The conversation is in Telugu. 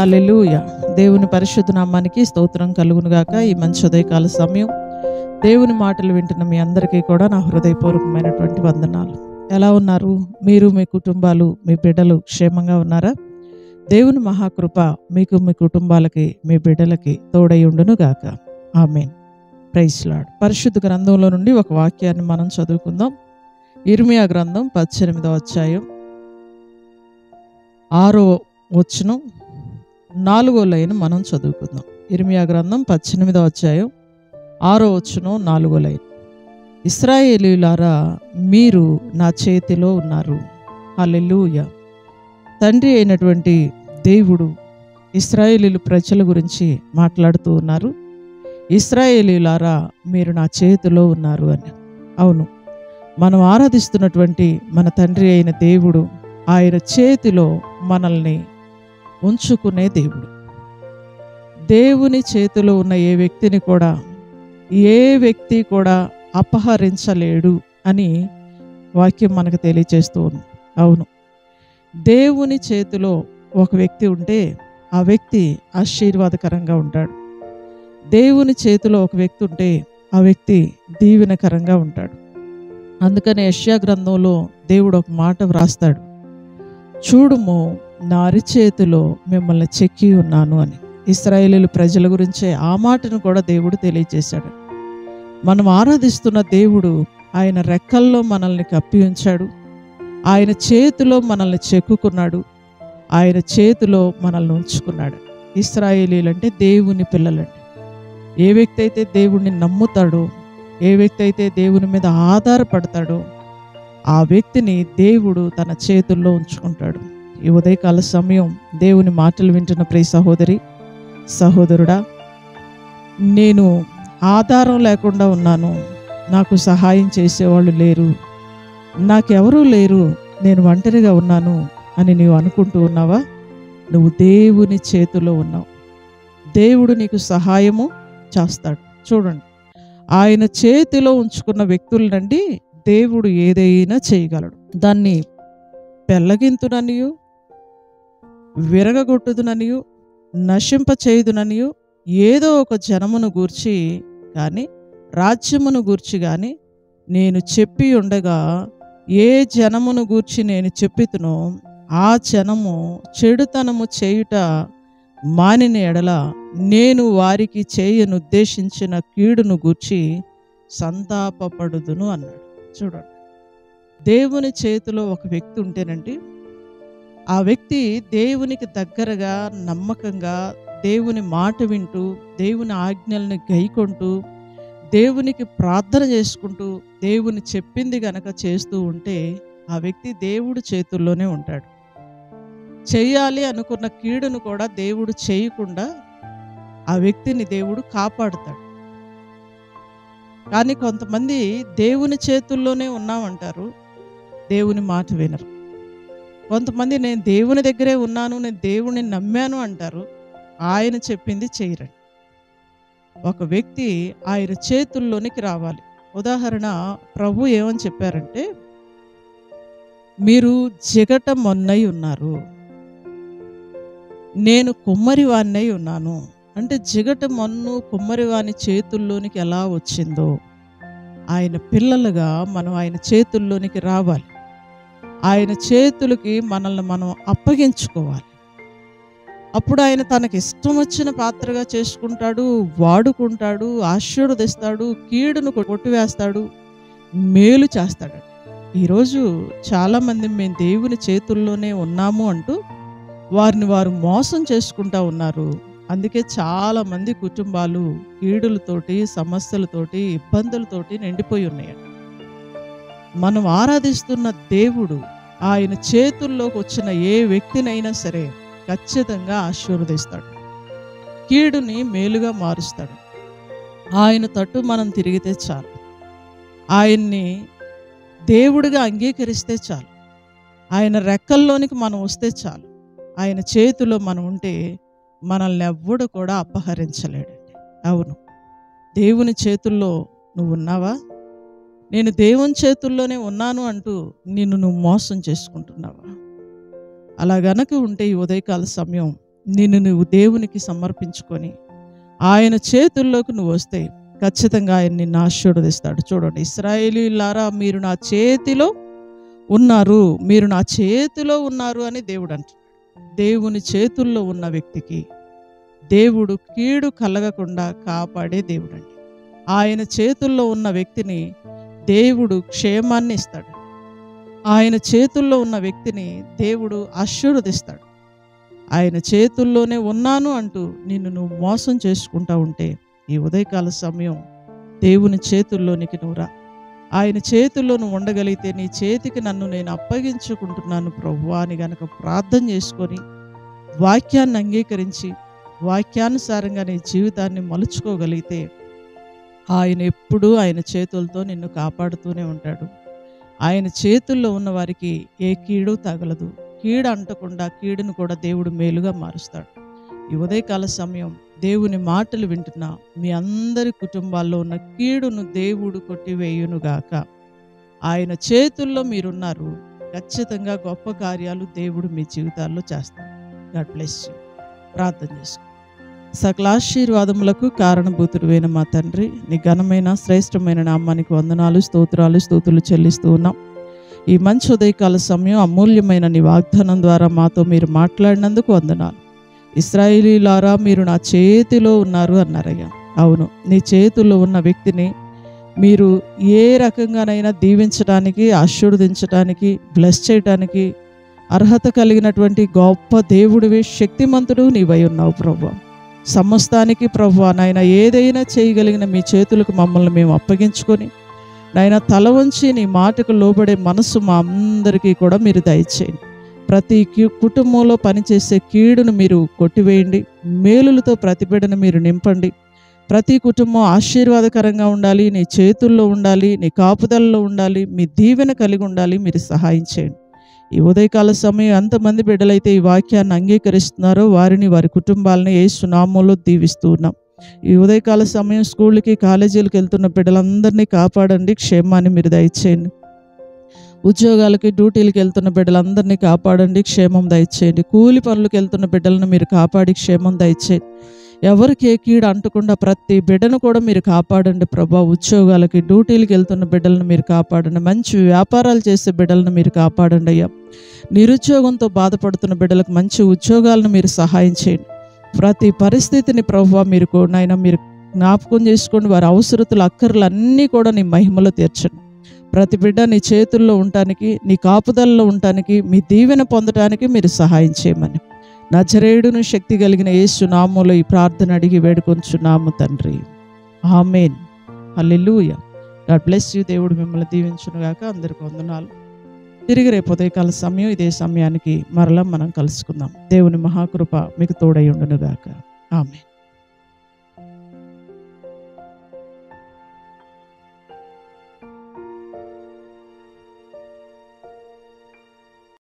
హల్లెలూయ దేవుని పరిశుద్ధ నామానికి స్తోత్రం కలుగునుగాక ఈ మంచి ఉదయకాల సమయం దేవుని మాటలు వింటున్న మీ అందరికీ కూడా నా హృదయపూర్వకమైనటువంటి వందనాలు ఎలా ఉన్నారు మీరు మీ కుటుంబాలు మీ బిడ్డలు క్షేమంగా ఉన్నారా దేవుని మహాకృప మీకు మీ కుటుంబాలకి మీ బిడ్డలకి తోడై ఉండును గాక ఆమెన్ ప్రైస్ లాడ్ పరిశుద్ధ గ్రంథంలో నుండి ఒక వాక్యాన్ని మనం చదువుకుందాం ఇర్మియా గ్రంథం పద్దెనిమిదో అధ్యాయం ఆరో వచ్చును నాలుగో లైన్ మనం చదువుకుందాం ఇర్మియా గ్రంథం పద్దెనిమిదో అధ్యాయం ఆరో వచ్చును నాలుగో లైన్ ఇస్రాయేలీలారా మీరు నా చేతిలో ఉన్నారు హల్లెలూయ తండ్రి అయినటువంటి దేవుడు ఇస్రాయేలీలు ప్రజల గురించి మాట్లాడుతూ ఉన్నారు ఇస్రాయేలీలారా మీరు నా చేతిలో ఉన్నారు అని అవును మనం ఆరాధిస్తున్నటువంటి మన తండ్రి అయిన దేవుడు ఆయన చేతిలో మనల్ని ఉంచుకునే దేవుడు దేవుని చేతిలో ఉన్న ఏ వ్యక్తిని కూడా ఏ వ్యక్తి కూడా అపహరించలేడు అని వాక్యం మనకు తెలియచేస్తూ ఉంది అవును దేవుని చేతిలో ఒక వ్యక్తి ఉంటే ఆ వ్యక్తి ఆశీర్వాదకరంగా ఉంటాడు దేవుని చేతిలో ఒక వ్యక్తి ఉంటే ఆ వ్యక్తి దీవెనకరంగా ఉంటాడు అందుకని యష్యా గ్రంథంలో దేవుడు ఒక మాట వ్రాస్తాడు చూడుము నా అరిచేతిలో మిమ్మల్ని చెక్కి ఉన్నాను అని ఇస్రాయేలీలు ప్రజల గురించే ఆ మాటను కూడా దేవుడు తెలియజేశాడు మనం ఆరాధిస్తున్న దేవుడు ఆయన రెక్కల్లో మనల్ని కప్పి ఉంచాడు ఆయన చేతిలో మనల్ని చెక్కుకున్నాడు ఆయన చేతిలో మనల్ని ఉంచుకున్నాడు ఇస్రాయేలీలు అంటే దేవుని పిల్లలండి ఏ వ్యక్తి అయితే దేవుణ్ణి నమ్ముతాడో ఏ వ్యక్తి అయితే దేవుని మీద ఆధారపడతాడో ఆ వ్యక్తిని దేవుడు తన చేతుల్లో ఉంచుకుంటాడు ఈ ఉదయకాల సమయం దేవుని మాటలు వింటున్న ప్రియ సహోదరి సహోదరుడా నేను ఆధారం లేకుండా ఉన్నాను నాకు సహాయం చేసేవాళ్ళు లేరు నాకెవరూ లేరు నేను ఒంటరిగా ఉన్నాను అని నీవు అనుకుంటూ ఉన్నావా నువ్వు దేవుని చేతిలో ఉన్నావు దేవుడు నీకు సహాయము చేస్తాడు చూడండి ఆయన చేతిలో ఉంచుకున్న వ్యక్తుల నుండి దేవుడు ఏదైనా చేయగలడు దాన్ని పెళ్ళగింతుననియు విరగగొట్టుదుననియు నశింప చేయుదుననియు ఏదో ఒక జనమును గూర్చి కానీ రాజ్యమును గూర్చి కానీ నేను చెప్పి ఉండగా ఏ జనమును గూర్చి నేను చెప్పితునో ఆ జనము చెడుతనము చేయుట మానిన ఎడల నేను వారికి చేయనుద్దేశించిన కీడును గూర్చి సంతాపపడుదును అన్నాడు చూడండి దేవుని చేతిలో ఒక వ్యక్తి ఉంటేనండి ఆ వ్యక్తి దేవునికి దగ్గరగా నమ్మకంగా దేవుని మాట వింటూ దేవుని ఆజ్ఞల్ని గైకొంటూ దేవునికి ప్రార్థన చేసుకుంటూ దేవుని చెప్పింది గనక చేస్తూ ఉంటే ఆ వ్యక్తి దేవుడు చేతుల్లోనే ఉంటాడు చేయాలి అనుకున్న కీడును కూడా దేవుడు చేయకుండా ఆ వ్యక్తిని దేవుడు కాపాడుతాడు కానీ కొంతమంది దేవుని చేతుల్లోనే ఉన్నామంటారు దేవుని మాట వినరు కొంతమంది నేను దేవుని దగ్గరే ఉన్నాను నేను దేవుని నమ్మాను అంటారు ఆయన చెప్పింది చేయరండి ఒక వ్యక్తి ఆయన చేతుల్లోనికి రావాలి ఉదాహరణ ప్రభు ఏమని చెప్పారంటే మీరు జిగట మొన్నై ఉన్నారు నేను కుమ్మరివాణ్ణై ఉన్నాను అంటే జిగట మన్ను కుమ్మరివాని చేతుల్లోనికి ఎలా వచ్చిందో ఆయన పిల్లలుగా మనం ఆయన చేతుల్లోనికి రావాలి ఆయన చేతులకి మనల్ని మనం అప్పగించుకోవాలి అప్పుడు ఆయన తనకి ఇష్టం వచ్చిన పాత్రగా చేసుకుంటాడు వాడుకుంటాడు ఆశీర్వదిస్తాడు కీడును కొట్టివేస్తాడు మేలు చేస్తాడు ఈరోజు చాలామంది మేము దేవుని చేతుల్లోనే ఉన్నాము అంటూ వారిని వారు మోసం చేసుకుంటా ఉన్నారు అందుకే చాలామంది కుటుంబాలు కీడులతోటి సమస్యలతోటి ఇబ్బందులతోటి నిండిపోయి ఉన్నాయి మనం ఆరాధిస్తున్న దేవుడు ఆయన చేతుల్లోకి వచ్చిన ఏ వ్యక్తినైనా సరే ఖచ్చితంగా ఆశీర్వదిస్తాడు కీడుని మేలుగా మారుస్తాడు ఆయన తట్టు మనం తిరిగితే చాలు ఆయన్ని దేవుడిగా అంగీకరిస్తే చాలు ఆయన రెక్కల్లోనికి మనం వస్తే చాలు ఆయన చేతిలో మనం ఉంటే మనల్ని ఎవ్వడు కూడా అపహరించలేడండి అవును దేవుని చేతుల్లో నువ్వు ఉన్నావా నేను దేవుని చేతుల్లోనే ఉన్నాను అంటూ నిన్ను నువ్వు మోసం చేసుకుంటున్నావా అలా గనక ఉంటే ఈ ఉదయకాల సమయం నిన్ను నువ్వు దేవునికి సమర్పించుకొని ఆయన చేతుల్లోకి నువ్వు వస్తే ఖచ్చితంగా ఆయన నిన్ను ఆశీర్వదిస్తాడు చూడండి ఇస్రాయేలీలారా మీరు నా చేతిలో ఉన్నారు మీరు నా చేతిలో ఉన్నారు అని దేవుడు అంటున్నాడు దేవుని చేతుల్లో ఉన్న వ్యక్తికి దేవుడు కీడు కలగకుండా కాపాడే దేవుడు అండి ఆయన చేతుల్లో ఉన్న వ్యక్తిని దేవుడు క్షేమాన్ని ఇస్తాడు ఆయన చేతుల్లో ఉన్న వ్యక్తిని దేవుడు ఆశీర్వదిస్తాడు ఆయన చేతుల్లోనే ఉన్నాను అంటూ నిన్ను నువ్వు మోసం చేసుకుంటా ఉంటే ఈ ఉదయకాల సమయం దేవుని చేతుల్లోనికి నువ్వు రా ఆయన చేతుల్లో నువ్వు ఉండగలిగితే నీ చేతికి నన్ను నేను అప్పగించుకుంటున్నాను ప్రభు అని గనక ప్రార్థన చేసుకొని వాక్యాన్ని అంగీకరించి వాక్యానుసారంగా నీ జీవితాన్ని మలుచుకోగలిగితే ఆయన ఎప్పుడూ ఆయన చేతులతో నిన్ను కాపాడుతూనే ఉంటాడు ఆయన చేతుల్లో ఉన్న వారికి ఏ కీడు తగలదు కీడు అంటకుండా కీడును కూడా దేవుడు మేలుగా మారుస్తాడు ఈ ఉదయకాల సమయం దేవుని మాటలు వింటున్న మీ అందరి కుటుంబాల్లో ఉన్న కీడును దేవుడు కొట్టివేయునుగాక ఆయన చేతుల్లో మీరున్నారు ఖచ్చితంగా గొప్ప కార్యాలు దేవుడు మీ జీవితాల్లో చేస్తాడు గాడ్ బ్లెస్ యూ ప్రార్థన చేసుకో సకలాశీర్వాదములకు కారణభూతుడువైన మా తండ్రి నీ ఘనమైన శ్రేష్టమైన నామానికి వందనాలు స్తోత్రాలు స్తోతులు చెల్లిస్తూ ఉన్నాం ఈ మంచి ఉదయకాల సమయం అమూల్యమైన నీ వాగ్దానం ద్వారా మాతో మీరు మాట్లాడినందుకు వందనాలు ఇస్రాయిలీలారా మీరు నా చేతిలో ఉన్నారు అన్నారయ్యా అవును నీ చేతుల్లో ఉన్న వ్యక్తిని మీరు ఏ రకంగానైనా దీవించడానికి ఆశీర్వదించడానికి బ్లెస్ చేయడానికి అర్హత కలిగినటువంటి గొప్ప దేవుడివి శక్తిమంతుడు నీవై ఉన్నావు ప్రభు సమస్తానికి ప్రభు నాయన ఏదైనా చేయగలిగిన మీ చేతులకు మమ్మల్ని మేము అప్పగించుకొని నాయన తల వంచి నీ మాటకు లోబడే మనసు మా అందరికీ కూడా మీరు దయచేయండి ప్రతి కీ- కుటుంబంలో పనిచేసే కీడును మీరు కొట్టివేయండి మేలులతో ప్రతిబిడను మీరు నింపండి ప్రతి కుటుంబం ఆశీర్వాదకరంగా ఉండాలి నీ చేతుల్లో ఉండాలి నీ కాపుదలలో ఉండాలి మీ దీవెన కలిగి ఉండాలి మీరు సహాయం చేయండి ఈ ఉదయకాల సమయం ఎంతమంది బిడ్డలైతే ఈ వాక్యాన్ని అంగీకరిస్తున్నారో వారిని వారి కుటుంబాలని ఏ సునామంలో దీవిస్తూ ఉన్నాం ఈ ఉదయకాల సమయం స్కూళ్ళకి కాలేజీలకు వెళ్తున్న బిడ్డలందరినీ కాపాడండి క్షేమాన్ని మీరు దయచేయండి ఉద్యోగాలకి డ్యూటీలకు వెళ్తున్న బిడ్డలందరినీ కాపాడండి క్షేమం దయచేయండి కూలి పనులకు వెళ్తున్న బిడ్డలను మీరు కాపాడి క్షేమం దయచేయండి ఎవరికి ఏ కీడు అంటకుండా ప్రతి బిడ్డను కూడా మీరు కాపాడండి ప్రభా ఉద్యోగాలకి డ్యూటీలకు వెళ్తున్న బిడ్డలను మీరు కాపాడండి మంచి వ్యాపారాలు చేసే బిడ్డలను మీరు కాపాడండి అయ్యా నిరుద్యోగంతో బాధపడుతున్న బిడ్డలకు మంచి ఉద్యోగాలను మీరు సహాయం చేయండి ప్రతి పరిస్థితిని ప్రభు మీరు నాయన మీరు జ్ఞాపకం చేసుకోండి వారి అవసరతలు అక్కర్లు అన్నీ కూడా నీ మహిమలో తీర్చండి ప్రతి బిడ్డ నీ చేతుల్లో ఉండటానికి నీ కాపుదలలో ఉండటానికి మీ దీవెన పొందటానికి మీరు సహాయం చేయమని నజరేయుడును శక్తి కలిగిన యేసు నామంలో ఈ ప్రార్థన అడిగి వేడుకొంచున్నాము తండ్రి amen hallelujah God bless you దేవుడు మిమ్మల్ని దీవించునుగాక అందరికి వందనాలు తిరిగి రేపు ఉదయకాల సమయం ఇదే సమయానికి మరలా మనం కలుసుకుందాం దేవుని మహాకృప మీకు తోడై ఉండునుగాక ఆమె